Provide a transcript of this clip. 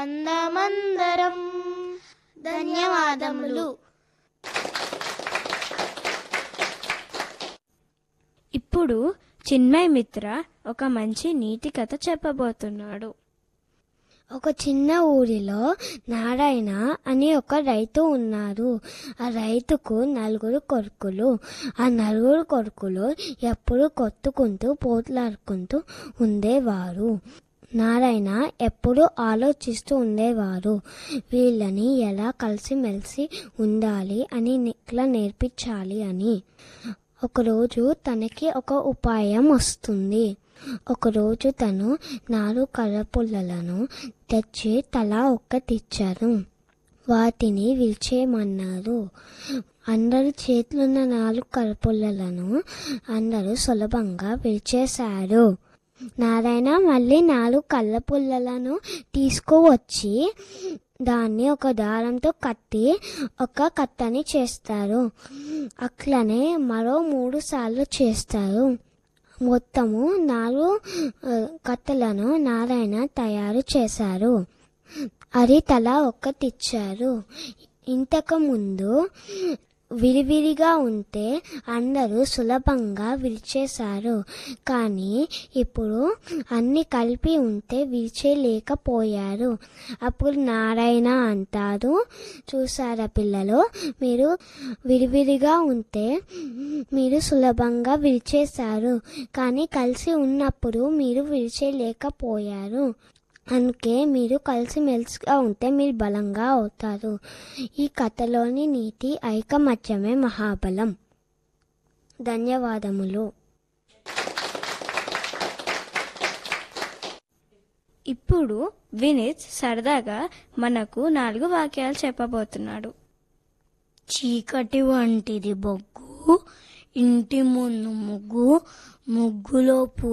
ఆనందమందరం ధన్యవాదములు ఇప్పుడు చిన్మయ్ మిత్ర ఒక మంచి నీతి కథ చెప్పబోతున్నాడు ఒక చిన్న ఊరిలో నారాయణ అని ఒక రైతు ఉన్నారు ఆ రైతుకు నలుగురు కొడుకులు ఆ నలుగురు కొడుకులు ఎప్పుడు కొట్టుకుంటూ పోట్లాడుకుంటూ ఉండేవారు నారాయణ ఎప్పుడు ఆలోచిస్తూ ఉండేవారు వీళ్ళని ఎలా కలిసిమెలిసి ఉండాలి అని ఇట్లా నేర్పించాలి అని ఒకరోజు తనకి ఒక ఉపాయం వస్తుంది ఒకరోజు తను నాలుగు కర్రపుల్లలను తెచ్చి తలా ఒక్కటిచ్చారు వాటిని విరిచేయమన్నారు అందరి చేతులున్న నాలుగు కర్రపుల్లలను అందరూ సులభంగా విరిచేశారు నారాయణ మళ్ళీ నాలుగు కళ్ళపుల్లలను తీసుకువచ్చి దాన్ని ఒక దారంతో కట్టి ఒక కట్టని చేస్తారు అట్లనే మరో మూడు సార్లు చేస్తారు మొత్తము నాలుగు ఆ, కట్టలను నారాయణ తయారు చేశారు అది తల ఒక్కటిచ్చారు ఇంతకు ముందు విరివిరిగా ఉంటే అందరూ సులభంగా విరిచేశారు కానీ ఇప్పుడు అన్ని కలిపి ఉంటే విరిచేయలేకపోయారు అప్పుడు నారాయణ అంటారు చూసారా పిల్లలు మీరు విరివిరిగా ఉంటే మీరు సులభంగా విరిచేశారు కానీ కలిసి ఉన్నప్పుడు మీరు విరిచేయలేకపోయారు అందుకే మీరు కలిసిమెలిసిగా ఉంటే మీరు బలంగా అవుతారు ఈ కథలోని నీతి ఐకమత్యమే మహాబలం ధన్యవాదములు ఇప్పుడు వినీత్ సరదాగా మనకు నాలుగు వాక్యాలు చెప్పబోతున్నాడు చీకటి వంటిది బొగ్గు ఇంటి ముందు ముగ్గు ముగ్గులో పూ